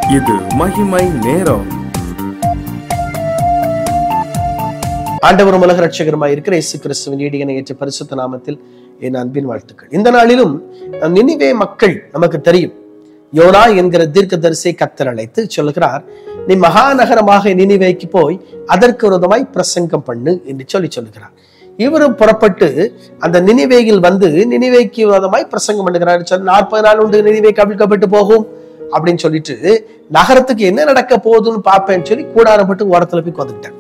இது மகிமை நேரம் ஆண்டவரும் உலக ரட்சகருமாய் இருக்கிற இயேசு கிறிஸ்துவின் ஈடியனை ஏற்ற பரிசுத்த நாமத்தில் என் அன்பின் வாழ்த்துக்கள் இந்த நாளிலும் நம் நினிவே மக்கள் நமக்கு தெரியும் யோனா என்கிற தீர்க்கதரிசியை கத்தர் அழைத்து சொல்லுகிறார் நீ மகாநகரமாக நினிவேக்கு போய் அதற்கு விரோதமாய் பிரசங்கம் பண்ணு என்று சொல்லி சொல்லுகிறார் இவரும் புறப்பட்டு அந்த நினிவேயில் வந்து நினிவேக்கு விரோதமாய் பிரசங்கம் பண்ணுகிறார் சொல்லி நாற்பது நாள் உண்டு நினிவே கவிழ்க்கப்பட்டு போகும் அப்படின்னு சொல்லிட்டு நகரத்துக்கு என்ன நடக்க போகுதுன்னு பார்ப்பேன்னு சொல்லி கூடாரப்பட்டு ஓரத்துல போய் கொந்துக்கிட்டார்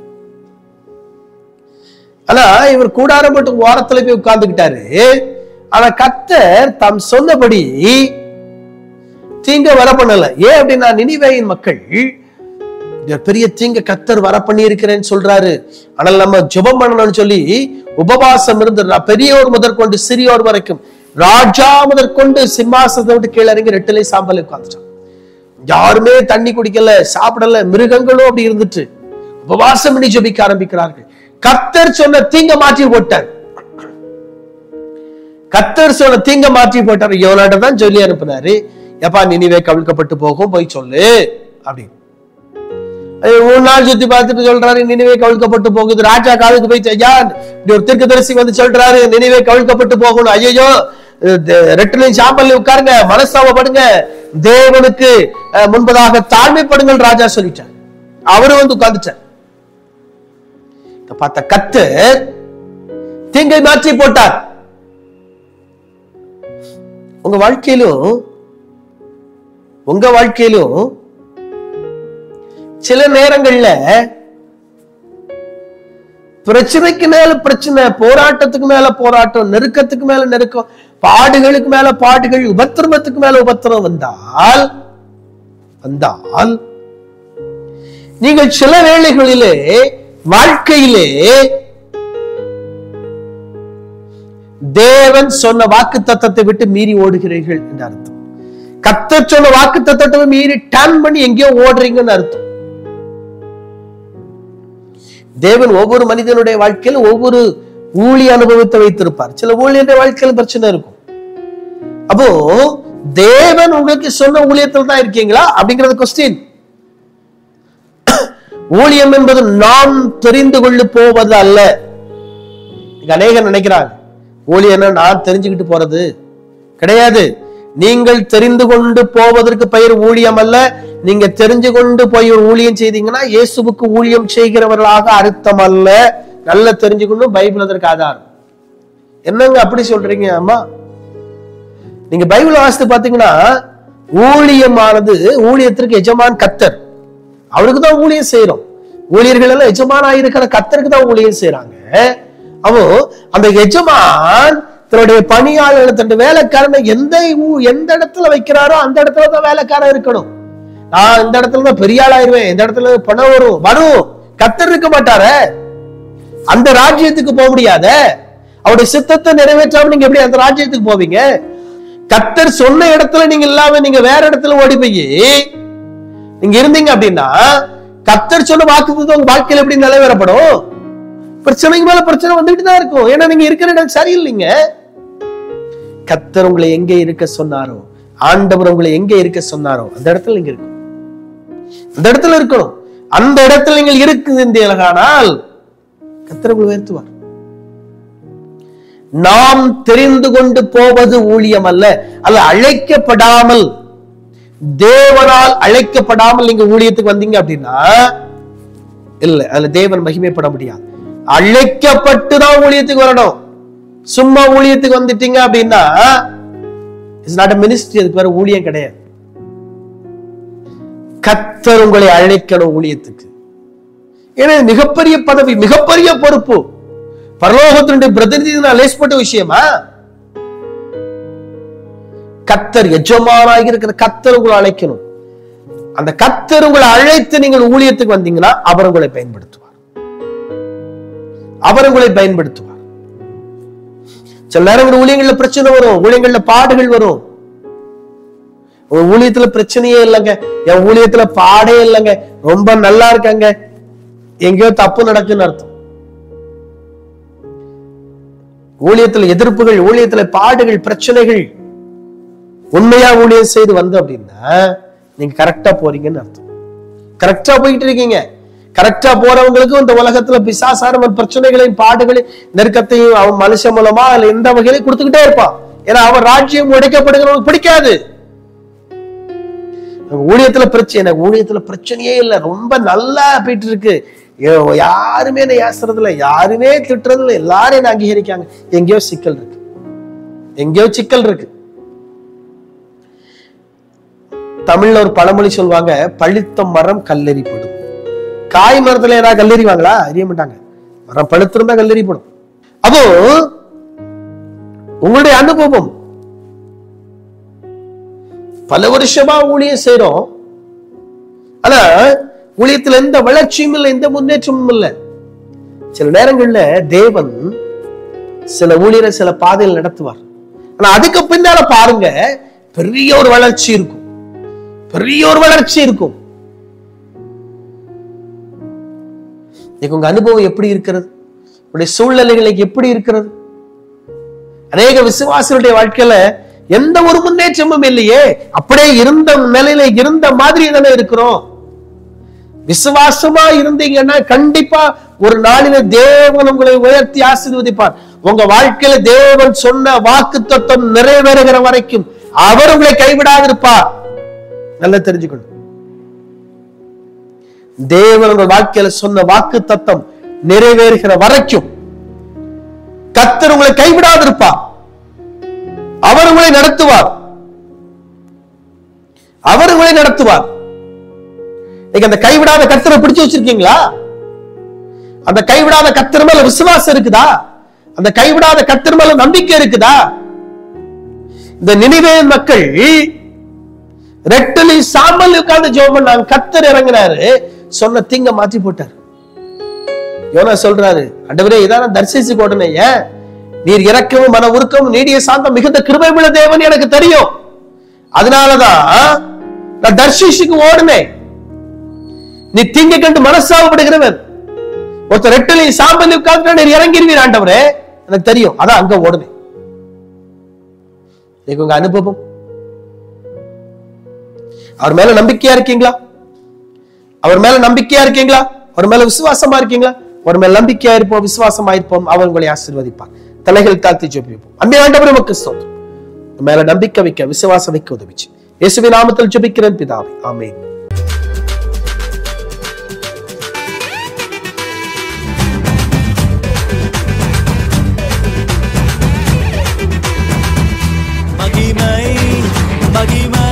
ஆனா இவர் கூடாரம் போட்டு ஓரத்துல போய் உட்கார்ந்துக்கிட்டாரு ஆனா கத்தர் தாம் சொன்னபடி தீங்க வர பண்ணல ஏன் அப்படின்னா நினிவேயின் மக்கள் இந்த பெரிய தீங்க கத்தர் வர பண்ணி இருக்கிறேன்னு சொல்றாரு ஆனால் நம்ம ஜெபம் பண்ணணும்னு சொல்லி உபவாசம் இருந்து நான் பெரியோர் முதற்கொண்டு சிறியோர் வரைக்கும் ராஜா முதற்கொண்டு சிம்மாசனத்தை விட்டு கீழே இறங்கி ரெட்டிலை சாம்பல் உட்காந்துட்டான் யாருமே தண்ணி குடிக்கல சாப்பிடல மிருகங்களும் அப்படி இருந்துட்டு உபவாசம் பண்ணி ஜெபிக்க ஆரம்பிக்கிறார்கள் கத்தர் சொன்ன தீங்க மாற்றி போட்டார் கத்தர் சொன்ன தீங்க மாற்றி போட்டார் யோனாட்ட தான் சொல்லி அனுப்புனாரு எப்பா நினைவே கவிழ்க்கப்பட்டு போகும் போய் சொல்லு அப்படின்னு அது மூணு நாள் சுத்தி பார்த்துட்டு சொல்றாரு நினைவே கவிழ்க்கப்பட்டு போகுது ராஜா காலுக்கு போய் ஐயா இப்படி ஒரு தீர்க்கதரிசி வந்து சொல்றாரு நினைவே கவிழ்க்கப்பட்டு போகணும் ஐயோ ரெட்டிலையும் சாம்பல்ல உட்காருங்க மனஸ்தாபப்படுங்க தேவனுக்கு அஹ், முன்பதாக தாழ்மைப்படுங்கள் ராஜா சொல்லிட்டார் அவரு வந்து உட்கார்ந்துட்டார் இத பார்த்த கத்தர் தீங்கை மாற்றி போட்டார் உங்க வாழ்க்கையிலும் உங்க வாழ்க்கையிலும் சில நேரங்கள்ல பிரச்சனைக்கு மேல பிரச்சனை போராட்டத்துக்கு மேல போராட்டம் நெருக்கத்துக்கு மேல நெருக்கம் பாடுகளுக்கு மேல பாடுகள் உபத்திரவத்துக்கு மேல உபத்திரம் வந்தால் வந்தால் நீங்கள் சில வேளைகளிலே வாழ்க்கையிலே தேவன் சொன்ன வாக்கு தத்தத்தை விட்டு மீறி ஓடுகிறீர்கள் என்று அர்த்தம் கத்தர் சொன்ன வாக்கு தத்தத்தை மீறி டர்ன் பண்ணி எங்கேயோ ஓடுறீங்கன்னு அர்த்தம் தேவன் ஒவ்வொரு மனிதனுடைய வாழ்க்கையில ஒவ்வொரு ஊழிய அனுபவத்தை வைத்திருப்பார் சில ஊழியருடைய வாழ்க்கையில பிரச்சனை இருக்கும் அப்போ தேவன் உங்களுக்கு சொன்ன ஊழியத்தில் தான் இருக்கீங்களா அப்படிங்கறது கொஸ்டின் ஊழியம் என்பது நாம் தெரிந்து கொள்ளு போவது அல்ல இங்க அநேகர் நினைக்கிறாங்க ஊழியம்னா நான் தெரிஞ்சுக்கிட்டு போறது கிடையாது நீங்கள் தெரிந்து கொண்டு போவதற்கு பெயர் ஊழியம் அல்ல நீங்க தெரிஞ்சு கொண்டு போய் ஒரு ஊழியம் செய்தீங்கன்னா இயேசுவுக்கு ஊழியம் செய்கிறவர்களாக அர்த்தம் அல்ல நல்லா தெரிஞ்சுக்கணும் பைபிள் அதற்கு ஆதாரம் என்னங்க அப்படி சொல்றீங்க அம்மா நீங்க பைபிள் வாசித்து பாத்தீங்கன்னா ஊழியமானது ஊழியத்திற்கு எஜமான் கத்தர் அவருக்கு தான் ஊழியம் செய்யறோம் ஊழியர்கள் எல்லாம் எஜமானா இருக்கிற கத்தருக்கு தான் ஊழியம் செய்யறாங்க அவோ அந்த எஜமான் தன்னுடைய பணியாளர் தன்னுடைய வேலைக்காரனை எந்த ஊ- எந்த இடத்துல வைக்கிறாரோ அந்த இடத்துல தான் வேலைக்காரன் இருக்கணும் நான் இந்த இடத்துல தான் பெரிய ஆளாயிருவேன் இந்த இடத்துல பணம் வரும் வரும் கத்தர் இருக்க மாட்டாரே அந்த ராஜ்யத்துக்கு போக முடியாத அவருடைய சித்தத்தை நிறைவேற்றாம நீங்க எப்படி அந்த ராஜ்யத்துக்கு போவீங்க கத்தர் சொன்ன இடத்துல நீங்க இல்லாம நீங்க வேற இடத்துல ஓடி போய் நீங்க இருந்தீங்க அப்படின்னா கத்தர் சொன்ன வாக்குத்தத்தம் உங்க வாழ்க்கையில எப்படி நிலைவேறப்படும் பிரச்சனைக்கு மேல பிரச்சனை வந்துட்டு தான் இருக்கும் ஏன்னா நீங்க இருக்கிற இடம் சரியில்லைங்க கத்தர் உங்களை எங்க இருக்க சொன்னாரோ ஆண்டவர் உங்களை எங்க இருக்க சொன்னாரோ அந்த இடத்துல நீங்க இருக்கணும் அந்த இடத்துல இருக்கணும் அந்த இடத்துல நீங்கள் இருக்குதுன்றீர்களானால் கத்தர் உங்களை உயர்த்துவார் நாம் தெரிந்து கொண்டு போவது ஊழியம் அல்ல அல்ல அழைக்கப்படாமல் தேவனால் அழைக்கப்படாமல் நீங்க ஊழியத்துக்கு வந்தீங்க அப்படின்னா இல்ல அதுல தேவன் மகிமைப்பட முடியாது அழைக்கப்பட்டு தான் ஊழியத்துக்கு வரணும் சும்மா ஊழியத்துக்கு வந்துட்டீங்க அப்படின்னா இட்ஸ் நாட் மினிஸ்ட்ரி அதுக்கு வேற ஊழியம் கிடையாது கத்தர் உங்களை அழைக்கணும் ஊழியத்துக்கு ஏன்னா இது மிகப்பெரிய பதவி மிகப்பெரிய பொறுப்பு பரலோகத்தினுடைய பிரதிநிதி நான் லேஸ்பட்ட விஷயமா கத்தர் எஜமானாக இருக்கிற கத்தர் உங்களை அழைக்கணும் அந்த கத்தர் உங்களை அழைத்து நீங்கள் ஊழியத்துக்கு வந்தீங்கன்னா அவர் உங்களை பயன்படுத்துவார் அவர் உங்களை பயன்படுத்துவார் சில நேரங்கள் ஊழியங்கள்ல பிரச்சனை வரும் ஊழியங்கள்ல பாடுகள் வரும் உங்க ஊழியத்துல பிரச்சனையே இல்லைங்க என் ஊழியத்துல பாடே இல்லைங்க ரொம்ப நல்லா இருக்காங்க எங்கேயோ தப்பு நடக்குன்னு அர்த்தம் ஊழியத்துல எதிர்ப்புகள் ஊழியத்துல பாடுகள் பிரச்சனைகள் உண்மையா ஊழியம் செய்து வந்தோம் அப்படின்னா நீங்க கரெக்டா போறீங்கன்னு அர்த்தம் கரெக்டா போயிட்டு இருக்கீங்க கரெக்டா போறவங்களுக்கும் இந்த உலகத்துல பிசாசான பிரச்சனைகளையும் பாடுகளையும் நெருக்கத்தையும் அவன் மனுஷன் மூலமா இல்ல எந்த வகையிலையும் கொடுத்துக்கிட்டே இருப்பான் ஏன்னா அவன் ராஜ்யம் உடைக்கப்படுகிறவனுக்கு பிடிக்காது எனக்கு ஊழியத்துல பிரச்சனை எனக்கு ஊழியத்துல பிரச்சனையே இல்லை ரொம்ப நல்லா போயிட்டு இருக்கு ஐயோ, யாருமே என்ன ஏசுறது இல்லை யாருமே திட்டுறது இல்லை எல்லாரும் என்ன அங்கீகரிக்காங்க எங்கேயோ சிக்கல் இருக்கு எங்கேயோ சிக்கல் இருக்கு தமிழ்ல ஒரு பழமொழி சொல்லுவாங்க பழுத்த மரம் கல்லெறிப்படும் காய் மரத்துல ஏதாவது கல்லெறிவாங்களா அறிய மாட்டாங்க மரம் பழுத்திருந்தா கல்லெறிப்படும் அப்போ உங்களுடைய அனுபவம் பல வருஷமா ஊழியம் செய்றோம் ஆனா ஊழியத்துல எந்த வளர்ச்சியும் இல்லை எந்த முன்னேற்றமும் இல்லை சில நேரங்கள்ல தேவன் சில ஊழியரை சில பாதையில் நடத்துவார் ஆனா அதுக்கு பின்னால பாருங்க பெரிய ஒரு வளர்ச்சி இருக்கும் பெரிய ஒரு வளர்ச்சி இருக்கும் இன்னைக்கு உங்க அனுபவம் எப்படி இருக்கிறது உங்களுடைய சூழ்நிலைகளுக்கு எப்படி இருக்கிறது அநேக விசுவாசிகளுடைய வாழ்க்கையில எந்த ஒரு முன்னேற்றமும் இல்லையே அப்படியே இருந்த நிலையில இருந்த மாதிரி தானே இருக்கிறோம் விசுவாசமா இருந்தீங்கன்னா கண்டிப்பா ஒரு நாளில தேவன் உங்களை உயர்த்தி ஆசீர்வதிப்பார் உங்க வாழ்க்கையில தேவன் சொன்ன வாக்கு தத்துவம் நிறைவேறுகிற வரைக்கும் அவர் உங்களை கைவிடாதிருப்பார் நல்லா தெரிஞ்சுக்கணும் தேவன் உங்கள் வாழ்க்கையில சொன்ன வாக்கு தத்தம் நிறைவேறுகிற வரைக்கும் கத்தர் உங்களை கைவிடாதிருப்பார் அவர் உங்களை நடத்துவார் அவர் உங்களை நடத்துவார் நீங்க அந்த கைவிடாத கத்தரை பிடிச்சு வச்சிருக்கீங்களா அந்த கைவிடாத கத்தர் மேல விசுவாசம் இருக்குதா அந்த கைவிடாத கத்தர் மேல நம்பிக்கை இருக்குதா இந்த நினைவே மக்கள் ரெட்டலி சாம்பல் உட்கார்ந்து ஜெபம் பண்ணாங்க கத்தர் இறங்குறாரு சொன்ன திங்க மாற்றி போட்டார் யோனா சொல்றாரு ஆண்டவரே இதான தரிசிச்சு உடனே ஏன் நீர் இறக்கவும் மன உருக்கவும் நீடிய சாந்தம் மிகுந்த கிருபை உள்ள தேவன் எனக்கு தெரியும் அதனாலதான் நான் தர்ஷிஷுக்கு ஓடுனேன் நீ தீங்க கண்டு மனசாவப்படுகிறவன் ஒருத்தர் ரெட்டலி சாம்பல் உட்கார்ந்து நீர் இறங்கிருவீர் ஆண்டவரே எனக்கு தெரியும் அதான் அங்க ஓடுனேன் இன்னைக்கு உங்க அனுபவம் அவர் மேல நம்பிக்கையா இருக்கீங்களா அவர் மேல நம்பிக்கையா இருக்கீங்களா அவர் மேல விசுவாசமா இருக்கீங்களா அவர் மேல நம்பிக்கையா இருப்போம் விசுவாசமா இருப்போம் அவர் உங்களை ஆசீர்வதிப்பார் தலைகள் தாழ்த்தி ஜெபிப்போம் அன்பே ஆண்டவரே உமக்கு ஸ்தோத்திரம் உன் மேல நம்பிக்கை வைக்க விசுவாசம் வைக்க உதவிச்சு இயேசுவின் நாமத்தில் ஜெபிக்கிறேன் பிதாவே ஆமென் மகிமை மகிமை